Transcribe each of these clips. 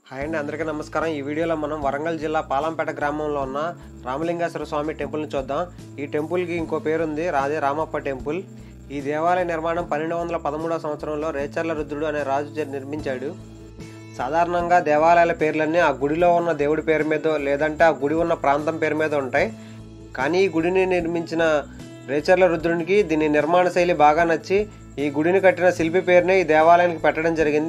hi అండి అందరికీ నమస్కారం ఈ వీడియోలో మనం వరంగల్ జిల్లా పాలంపేట గ్రామంలో ఉన్న రామలింగేశ్వర స్వామి టెంపుల్ని చూద్దాం ఈ టెంపుల్కి ఇంకో పేరుంది రాజే రామప్ప టెంపుల్ ఈ దేవాలయ నిర్మాణం పన్నెండు వందల పదమూడవ సంవత్సరంలో రేచర్ల రుద్రుడు అనే రాజు చే- నిర్మించాడు సాధారణంగా దేవాలయాల పేర్లన్నీ ఆ గుడిలో ఉన్న దేవుడి పేరు మీద లేదంటే ఆ గుడి ఉన్న ప్రాంతం పేరు మీద ఉంటాయి కానీ ఈ గుడిని నిర్మించిన రేచర్ల రుద్రునికి దీని నిర్మాణ శైలి బాగా నచ్చి ఈ గుడిని కట్టిన శిల్పి పేరునే ఈ దేవాలయానికి పెట్టడం జరిగింది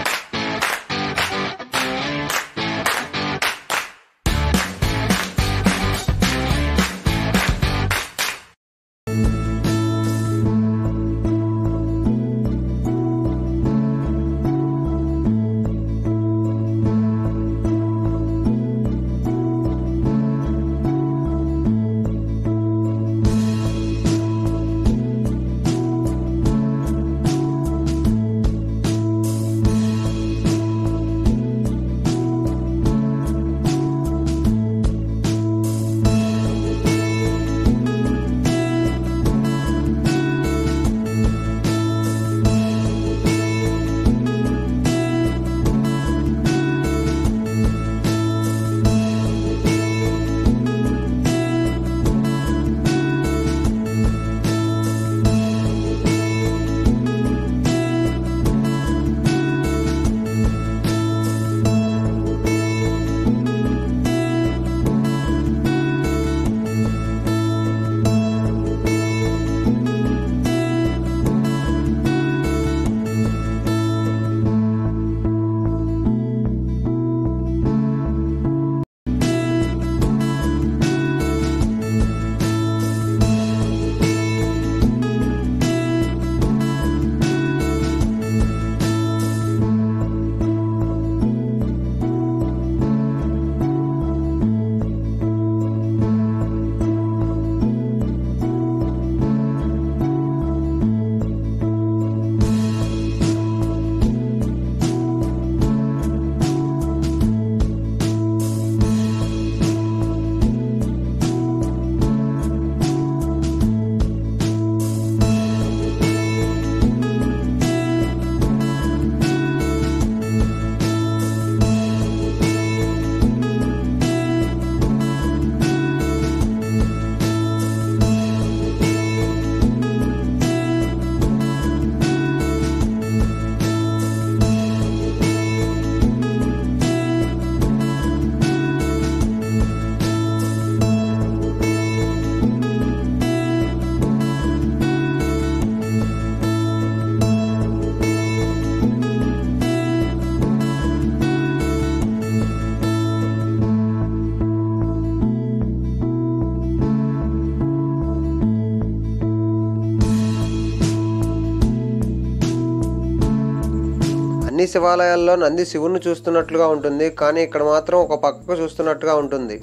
అన్ని శివాలయాల్లో నంది శివుణ్ణి చూస్తున్నట్లుగా ఉంటుంది కానీ ఇక్కడ మాత్రం ఒక పక్కకు చూస్తున్నట్టుగా ఉంటుంది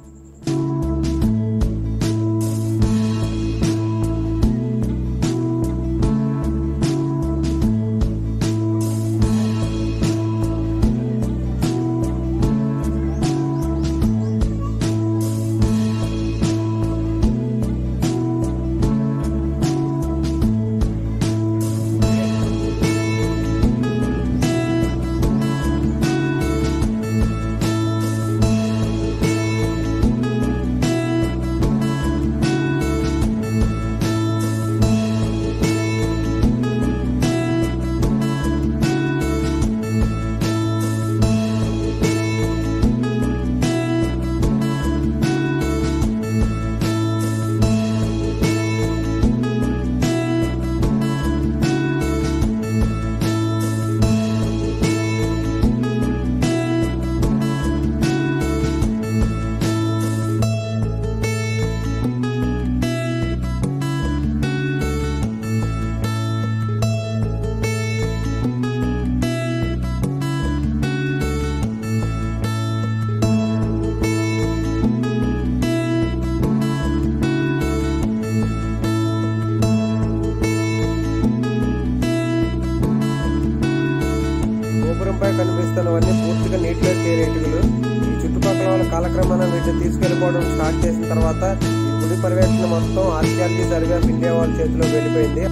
గోపురంపై కనిపిస్తున్నవన్నీ పూర్తిగా నీటిలో తేలేటుగులు ఈ చుట్టుపక్కల వాళ్ళ కాలక్రమేణా వీటిని తీసుకెళ్లిపోవడం స్టార్ట్ చేసిన తర్వాత ఈ గుడి పర్యవేక్షణ మొత్తం ఆర్కియాలజీ సర్వే ఆఫ్ ఇండియా వాళ్ళ చేతిలో వెళ్ళిపోయింది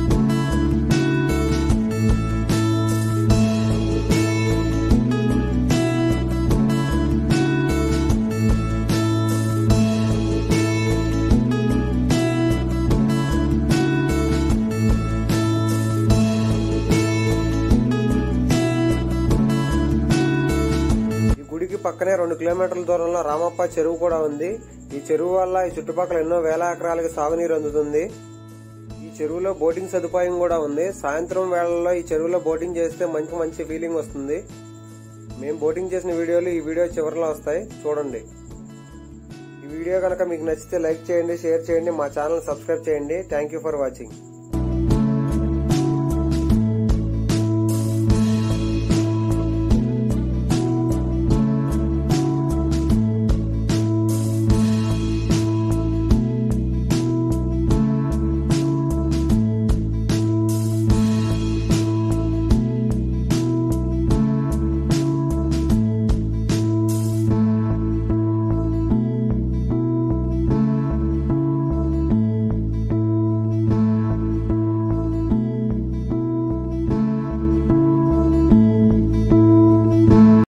పక్కనే రెండు కిలోమీటర్ల దూరంలో రామప్ప చెరువు కూడా ఉంది ఈ చెరువు వల్ల ఈ చుట్టుపక్కల ఎన్నో వేల ఎకరాలకి సాగునీరు అందుతుంది ఈ చెరువులో బోటింగ్ సదుపాయం కూడా ఉంది సాయంత్రం వేళల్లో ఈ చెరువులో బోటింగ్ చేస్తే మంచి మంచి ఫీలింగ్ వస్తుంది మేము బోటింగ్ చేసిన వీడియోలు ఈ వీడియో చివరిలో వస్తాయి చూడండి ఈ వీడియో కనుక మీకు నచ్చితే లైక్ చేయండి షేర్ చేయండి మా ఛానల్ సబ్స్క్రైబ్ చేయండి థ్యాంక్ యూ ఫర్ వాచింగ్